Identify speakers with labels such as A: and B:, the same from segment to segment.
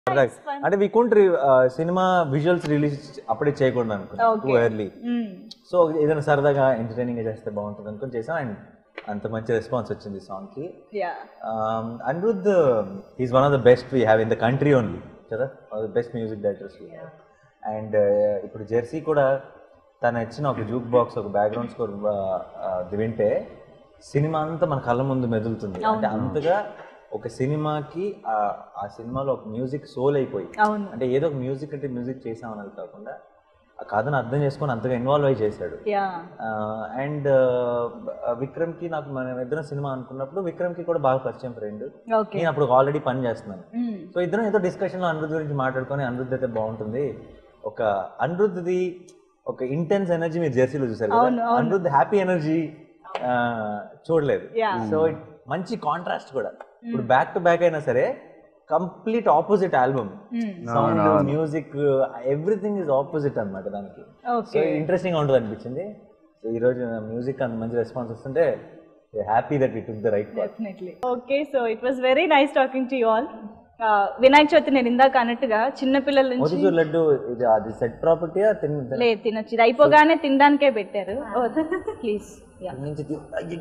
A: సరదాగా. అంటే వీ కుంట్ సినిమా విజువల్స్ రిలీజ్ అప్పుడే చేయకూడదు అనుకున్నాను టూ ఎర్లీ సో ఏదైనా సరదాగా ఎంటర్టైనింగ్ గా చేస్తే బాగుంటుంది అనుకుని చేసాం అండ్ అంత మంచి రెస్పాన్స్ వచ్చింది సాంగ్ కి
B: yeah
A: Anirudh is one of the best we have in the country only కదా బెస్ట్ మ్యూజిక్ డైరెక్టర్స్ అండ్ ఇప్పుడు జెర్సీ కూడా తను ఇచ్చిన ఒక జూక్ బాక్స్ ఒక బ్యాక్గ్రౌండ్ స్కోర్ వింటే సినిమా అంతా మన కళ్ళ ముందు మెదులుతుంది అంటే అంతగా ఒక సినిమాకి ఆ- ఆ సినిమాలో ఒక మ్యూజిక్ సోల్ అయిపోయి
B: అవును
A: అంటే ఏదో ఒక మ్యూజిక్ అంటే మ్యూజిక్ చేసామన్నది కాకుండా ఆ కథను అర్థం చేసుకొని అంతగా ఇన్వాల్వ్ అయి చేశాడు
B: యా
A: అండ్ విక్రమ్కి నాకు మనం ఇద్దరం సినిమా అనుకున్నప్పుడు విక్రమ్కి కూడా బాగా పరిచయం ఫ్రెండ్
B: ఓకే
A: నేను అప్పుడు ఆల్రెడీ పని చేస్తున్నాను సో ఇద్దరం ఏదో డిస్కషన్లో అనిరుద్ధ్ గురించి మాట్లాడుకొని అనిరుద్ధ్ అయితే బాగుంటుంది ఒక అనిరుద్ధ్ది ఒక ఇంటెన్స్ ఎనర్జీ మీరు జెర్సీలో చూసారు కదా
B: అవును, అవును.
A: అనిరుద్ధ్ హ్యాపీ ఎనర్జీ చూడలేదు
B: Yeah.
A: సో మంచి కాంట్రాస్ట్ కూడా ఇప్పుడు బ్యాక్ టు బ్యాక్ అయినా సరే complete opposite album sound music everything is opposite అన్నమాట దానికి సో
B: ఓకే
A: ఇంట్రెస్టింగ్ ఉంటుంది అనిపించింది సో ఈ రోజు మ్యూజిక్ అంత మంచి రెస్పాన్స్ వస్తుంటే happy that we took the right path
B: definitely okay so it was very nice talking to you all Vinayaka Chavithi నేను ఇందాక అన్నట్టుగా చిన్న పిల్లల నుంచి
A: మోతిచూర్ లడ్డు ఇది అది సెట్ ప్రాపర్టీ
B: లేదు తినొచ్చు ఇది అయిపోగానే తినడానికే పెట్టారు ప్లీజ్ యా
A: నుంచి తీ- అయ్యి.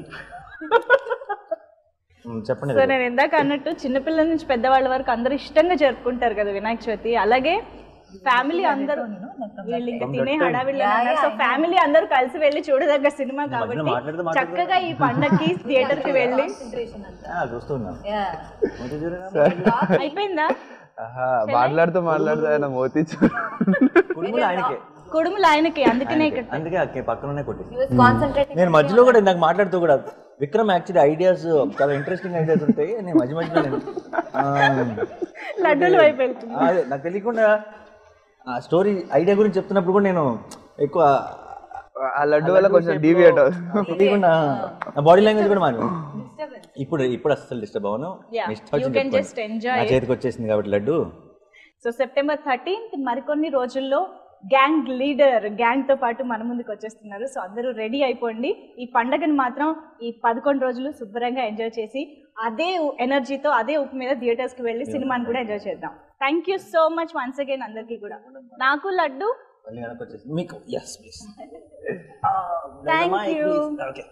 A: మ్, చెప్పండి
B: సో నేను ఇందాక అన్నట్టు చిన్నపిల్లల నుంచి పెద్దవాళ్ళ వరకు అందరూ ఇష్టంగా జరుపుకుంటారు కదా వినాయక చవితి అలాగే ఫ్యామిలీ అందరూ వీళ్ళు ఇంకా తినే హడావిడి సో ఫ్యామిలీ అందరూ కలిసి వెళ్ళి చూడదగ్గ సినిమా కాబట్టి
A: మాట్లాడుతూ మాట్లాడుతూ
B: చక్కగా ఈ పండక్కి థియేటర్ కి వెళ్ళి
A: ఆ, చూస్తున్నా మోతిచూర్
B: అయిపోయిందా
C: ఆహా, మాట్లాడుతూ మాట్లాడుతూ ఆయన మోతి
A: కుడుములు ఆయనకే
B: కుడుములు ఆయనకి అందుకనే ఇక్కడ
A: అందుకే అక్కే పక్కనే కొట్టేసి నేను మధ్యలో కూడా ఇందాక మాట్లాడుతూ కూడా విక్రమ్ యాక్చువల్లీ ఐడియాస్ చాలా ఇంట్రెస్టింగ్ ఐడియాస్ ఉంటాయి నేను మధ్య మధ్యలో నేను ఆ,
B: లడ్డూల వైపు వెళ్తుంది
A: అదే నాకు తెలియకుండా ఆ స్టోరీ ఐడియా గురించి చెప్తున్నప్పుడు కూడా నేను ఎక్కువ
C: ఆ లడ్డు వల్ల కొంచెం డీవియేట్
A: తెలియకుండా నా బాడీ లాంగ్వేజ్ కూడా మారు ఇప్పుడు ఇప్పుడు అస్సలు డిస్టర్బ్ అవ్వను
B: Yeah,
A: మీ ఇష్టం
B: you
A: వచ్చింది
B: can
A: చెప్పుకోండి.
B: just enjoy
A: నా
B: it.
A: చేతికి వచ్చేసింది కాబట్టి లడ్డు
B: సో సెప్టెంబర్ థర్టీన్త్ మరికొన్ని రోజుల్లో గ్యాంగ్ లీడర్ గ్యాంగ్ తో పాటు మన ముందుకు వచ్చేస్తున్నారు సో అందరూ రెడీ అయిపోండి ఈ పండగను మాత్రం ఈ పదకొండు రోజులు శుభ్రంగా ఎంజాయ్ చేసి అదే ఎనర్జీతో అదే ఉప్పు మీద థియేటర్స్ కి వెళ్ళి సినిమాని కూడా ఎంజాయ్ చేద్దాం thank you so much once again అందరికీ కూడా నాకు లడ్డు
A: మళ్ళీ వెనక్కి వచ్చేసింది మీకు yes please
B: Thank you.
A: Okay